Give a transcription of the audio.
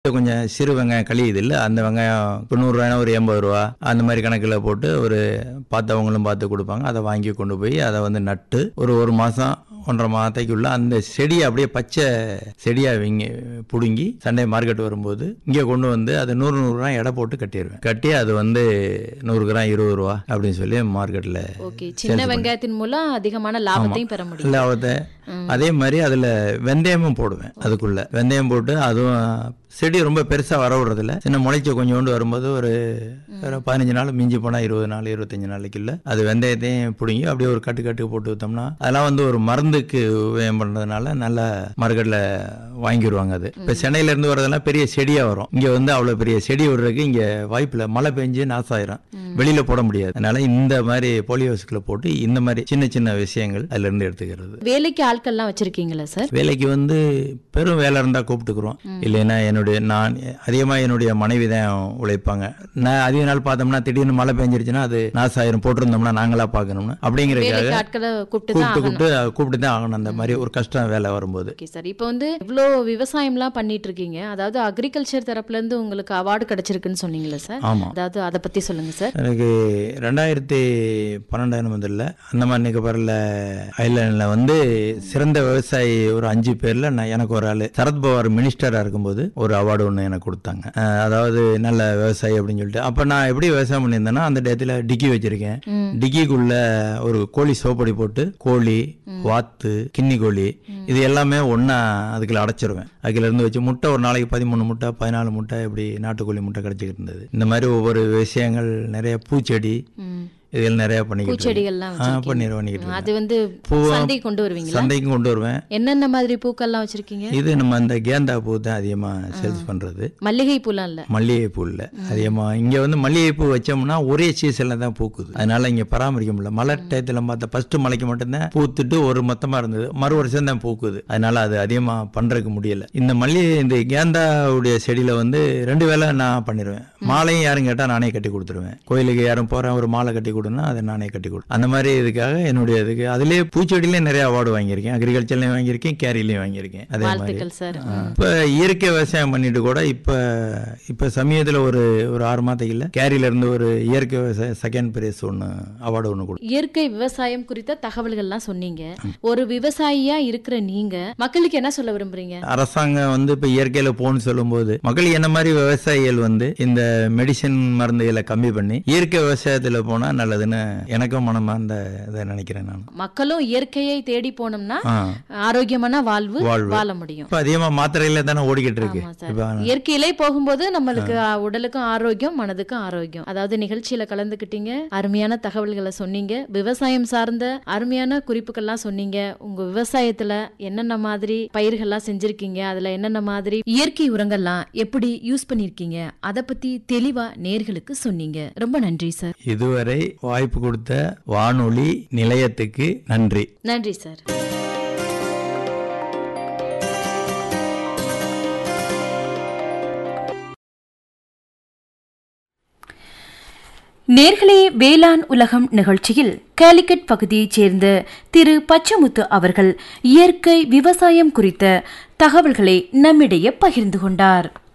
கொஞ்சம் சிறு வெங்காயம் கழியுது இல்லை அந்த வெங்காயம் தொண்ணூறுரூவானா ஒரு எண்பது ரூபா அந்த மாதிரி கணக்கில் போட்டு ஒரு பார்த்தவங்களும் பார்த்து கொடுப்பாங்க அதை வாங்கி கொண்டு போய் அதை வந்து நட்டு ஒரு ஒரு மாதம் ஒன்றரை மாதத்துக்குள்ள அந்த செடியை அப்படியே பச்சை செடியாக விங்க பிடுங்கி சண்டே மார்க்கெட் வரும்போது இங்கே கொண்டு வந்து அதை நூறு நூறு கிராம் எடை போட்டு கட்டிடுவேன் கட்டி அது வந்து நூறு கிராம் இருபது ரூபா அப்படின்னு சொல்லி மார்க்கெட்டில் ஓகே சின்ன வெங்காயத்தின் மூலம் அதிகமான லாபத்தையும் பெற முடியும் லாபத்தை அதே மாதிரி அதில் வெந்தயமும் போடுவேன் அதுக்குள்ள வெந்தயம் போட்டு அதுவும் செடி ரொம்ப பெருசாக வர விடுறதில்ல சின்ன முளைச்சி கொஞ்சோண்டு வரும்போது ஒரு ஒரு பதினஞ்சு நாள் மிஞ்சி போனால் இருபது நாள் இருபத்தஞ்சு நாளைக்குள்ள அது வெந்தயத்தையும் பிடுங்கி அப்படியே ஒரு கட்டு கட்டு போட்டு விட்டோம்னா அதெல்லாம் வந்து ஒரு மருந்துக்கு உபயோகம் பண்ணுறதுனால நல்ல மார்க்கெட்டில் வாங்கிடுவாங்க அது இப்போ சென்னையிலேருந்து வரதெல்லாம் பெரிய செடியாக வரும் இங்கே வந்து அவ்வளோ பெரிய செடி விடுறதுக்கு இங்கே வாய்ப்பில் மழை பெஞ்சு நாசாயிரும் வெளியில் போட முடியாது அதனால இந்த மாதிரி போலியோஸ்களை போட்டு இந்த மாதிரி சின்ன சின்ன விஷயங்கள் அதுல இருந்து எடுத்துக்கிறது வேலைக்கு ஆட்கள்லாம் வச்சிருக்கீங்களா சார் வேலைக்கு வந்து பெரும் வேலை இருந்தால் கூப்பிட்டுக்குறோம் இல்லைன்னா என்னுடைய நான் அதிகமாக என்னுடைய மனைவி தான் உழைப்பாங்க நான் அதிக நாள் பார்த்தோம்னா திடீர்னு மழை பெஞ்சிருச்சுன்னா அது நாசாயிரம் போட்டிருந்தோம்னா நாங்களா பார்க்கணும்னு அப்படிங்கிறதுக்காக வேலைக்கு ஆட்களை கூப்பிட்டு தான் கூப்பிட்டு ஆகணும் கூப்பிட்டு கூப்பிட்டு தான் ஆகணும் அந்த மாதிரி ஒரு கஷ்டம் வேலை வரும்போது ஓகே சார் இப்போ வந்து இவ்வளோ விவசாயம்லாம் பண்ணிட்டு இருக்கீங்க அதாவது அக்ரிகல்ச்சர் தரப்புல இருந்து உங்களுக்கு அவார்டு கிடைச்சிருக்குன்னு சொன்னீங்களா சார் ஆமாம் அதாவது அதை பத்தி சொல்லுங்க சார் எனக்கு ரெண்டாயிரத்தி பன்னெண்டாயிரம் முதல்ல அந்தமான் நிக்கோபாரில் ஐலாண்டில் வந்து சிறந்த விவசாயி ஒரு அஞ்சு பேரில் நான் எனக்கு ஒரு ஆள் சரத்பவார் மினிஸ்டராக இருக்கும்போது ஒரு அவார்டு ஒன்று எனக்கு கொடுத்தாங்க அஹ் அதாவது நல்ல விவசாயி அப்படின்னு சொல்லிட்டு அப்போ நான் எப்படி விவசாயம் பண்ணியிருந்தேன்னா அந்த டயத்தில் டிக்கி வச்சுருக்கேன் ம். டிக்கிக்குள்ள ஒரு கோழி சோப்படி போட்டு கோழி வாத்து கின்னி கோழி இது எல்லாமே ஒன்றா அதுக்குள்ள அடைச்சிருவேன் அதுல இருந்து வச்சு முட்டை ஒரு நாளைக்கு பதிமூணு முட்டை பதினாலு முட்டை இப்படி நாட்டுக்கோழி முட்டை கிடைச்சிக்கிட்டு இருந்தது இந்த மாதிரி ஒவ்வொரு விஷயங்கள் நிறைய பூச்செடி ம். இதில் நிறைய பண்ணிக்கிட்டு இருக்கேன். பூச்செடிகள்லாம் ஆ வச்சிருக்கீங்க. பண்ணி பண்ணிக்கிட்டு இருக்கேன். அது வந்து பூவா- சந்தைக்கு கொண்டு வருவீங்களா சந்தைக்கும் கொண்டு வருவேன் என்னென்ன மாதிரி பூக்கள்லாம் வச்சிருக்கீங்க இது நம்ம அந்த கேந்தா பூ தான் அதிகமாக சேல்ஸ் பண்ணுறது மல்லிகை பூலாம் இல்ல மல்லிகை பூ இல்லை அதிகமாக இங்கே வந்து மல்லிகை பூ வச்சோம்னா ஒரே சீசனில் தான் பூக்குது அதனால இங்கே பராமரிக்க முடியல மழை டயத்தில் பார்த்தா ஃபர்ஸ்ட் மலைக்கு மட்டும்தான் பூத்துட்டு ஒரு மொத்தமாக இருந்தது மறு வருஷம் தான் பூக்குது அதனால அது அதிகமாக பண்ணுறதுக்கு முடியல இந்த மல்லிகை இந்த கேந்தாவுடைய செடியில் வந்து ரெண்டு வேளை நான் பண்ணிடுவேன் மாலையும் யாரும் கேட்டால் நானே கட்டி கொடுத்துருவேன் கோயிலுக்கு யாரும் போகிறேன் ஒரு மாலை கட்டி கொடுன்னா அதை நானே கட்டி கொடு அந்த மாதிரி இதுக்காக என்னுடைய இதுக்கு அதுலேயே பூச்செடியிலேயே நிறைய அவார்டு வாங்கியிருக்கேன் அக்ரிகல்ச்சர்லையும் வாங்கியிருக்கேன் கேரிலையும் வாங்கியிருக்கேன் அதே மாதிரி வாழ்த்துக்கள் சார் இப்போ இயற்கை விவசாயம் பண்ணிட்டு கூட இப்போ இப்போ சமயத்தில் ஒரு ஒரு ஆறு மாதத்துக்குள்ள கேரியில இருந்து ஒரு இயற்கை விவசாய செகண்ட் பிரைஸ் ஒன்று அவார்டு ஒன்று கொடு இயற்கை விவசாயம் குறித்த தகவல்கள்லாம் சொன்னீங்க ஒரு விவசாயியா இருக்கிற நீங்க மக்களுக்கு என்ன சொல்ல விரும்புறீங்க அரசாங்கம் வந்து இப்போ இயற்கையில் போகணும்னு சொல்லும்போது மக்கள் என்ன மாதிரி விவசாயிகள் வந்து இந்த மெடிசின் மருந்துகளை கம்மி பண்ணி இயற்கை விவசாயத்தில் போனால் நல்லதுன்னு எனக்கும் மனமார்ந்த இதை நினைக்கிறேன் நான் மக்களும் இயற்கையை தேடி போனோம்னா ஆ ஆரோக்கியமான வாழ்வு வாழ்வு. வாழ முடியும் இப்போ அதிகமாக மாத்திரையில தானே ஓடிக்கிட்டு இருக்கு ஆமா சார் இப்போ இயற்கையிலே போகும்போது நம்மளுக்கு ஆ, உடலுக்கும் ஆரோக்கியம் மனதுக்கும் ஆரோக்கியம் அதாவது நிகழ்ச்சியில கலந்துக்கிட்டீங்க அருமையான தகவல்களை சொன்னீங்க விவசாயம் சார்ந்த அருமையான குறிப்புகள்லாம் சொன்னீங்க உங்க விவசாயத்துல என்னென்ன மாதிரி பயிர்கள்லாம் செஞ்சிருக்கீங்க அதுல என்னென்ன மாதிரி இயற்கை உரங்கள்லாம் எப்படி யூஸ் பண்ணிருக்கீங்க அதை பத்தி தெளிவா நேர்களுக்கு சொன்னீங்க ரொம்ப நன்றி சார் இதுவரை வாய்ப்பு கொடுத்த வானொலி நிலையத்துக்கு நன்றி நன்றி சார் நேர்களே வேளாண் உலகம் நிகழ்ச்சியில் கேலிக்கட் பகுதியைச் சேர்ந்த திரு பச்சமுத்து அவர்கள் இயற்கை விவசாயம் குறித்த தகவல்களை நம்மிடையே பகிர்ந்து கொண்டார்